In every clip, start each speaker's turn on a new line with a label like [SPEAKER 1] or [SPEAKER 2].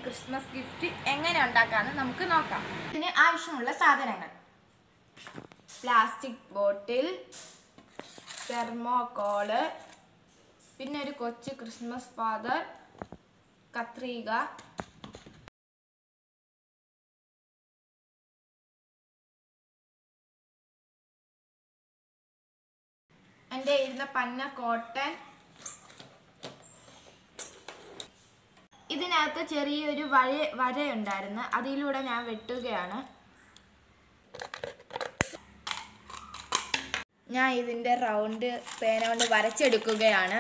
[SPEAKER 1] Christmas gift എങ്ങനെ ഉണ്ടാക്കാമെന്ന് നമുക്ക് നോക്കാം ഇതിന് ആവശ്യമുള്ള സാധനങ്ങൾ പ്ലാസ്റ്റിക് ബോട്ടിൽ തെർമോകോള് പിന്നെ ഒരു കൊച്ചു ക്രിസ്മസ് ഫാദർ കത്രിക എൻ്റെ ഇരുന്ന പന്ന കോട്ടൺ ഇതിനകത്ത് ചെറിയൊരു വര വരയുണ്ടായിരുന്നു അതിലൂടെ ഞാൻ വെട്ടുകയാണ് ഞാൻ ഇതിൻ്റെ റൗണ്ട് പേന കൊണ്ട് വരച്ചെടുക്കുകയാണ്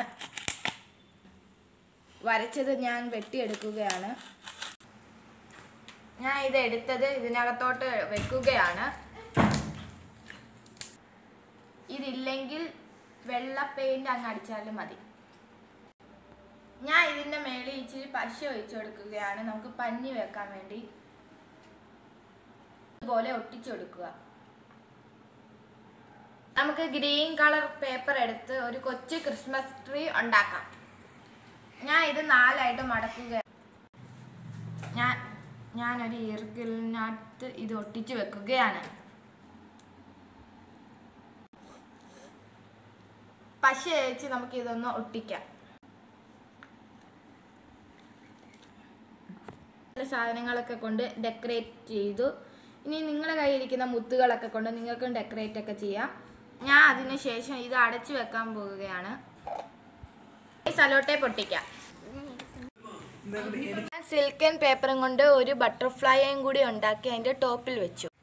[SPEAKER 1] വരച്ചത് ഞാൻ വെട്ടിയെടുക്കുകയാണ് ഞാൻ ഇത് എടുത്തത് ഇതിനകത്തോട്ട് വെക്കുകയാണ് ഇതില്ലെങ്കിൽ വെള്ള പെയിന്റ് അങ്ങ് അടിച്ചാലും മതി ഞാൻ ഇതിന്റെ മേളിൽ ഇച്ചിരി പശ ഒഴിച്ചു കൊടുക്കുകയാണ് നമുക്ക് പഞ്ഞി വെക്കാൻ വേണ്ടി ഇതുപോലെ ഒട്ടിച്ചു കൊടുക്കുക നമുക്ക് ഗ്രീൻ കളർ പേപ്പർ എടുത്ത് ഒരു കൊച്ചു ക്രിസ്മസ് ട്രീ ഉണ്ടാക്കാം ഞാൻ ഇത് നാലായിട്ട് മടക്കുക ഞാൻ ഞാനൊരു ഈർക്കിലിനകത്ത് ഇത് ഒട്ടിച്ചു വെക്കുകയാണ് പശ വെച്ച് നമുക്ക് ഇതൊന്ന് ഒട്ടിക്കാം ചില സാധനങ്ങളൊക്കെ കൊണ്ട് ഡെക്കറേറ്റ് ചെയ്തു ഇനി നിങ്ങളുടെ കയ്യിലിരിക്കുന്ന മുത്തുകളൊക്കെ കൊണ്ട് നിങ്ങൾക്കും ഡെക്കറേറ്റ് ഒക്കെ ചെയ്യാം ഞാൻ അതിന് ശേഷം ഇത് അടച്ചു വെക്കാൻ പോവുകയാണ് ഈ സലോട്ടെ പൊട്ടിക്കാം സിൽക്കൻ പേപ്പറും കൊണ്ട് ഒരു ബട്ടർഫ്ലൈയും കൂടി ഉണ്ടാക്കി അതിൻ്റെ ടോപ്പിൽ വെച്ചു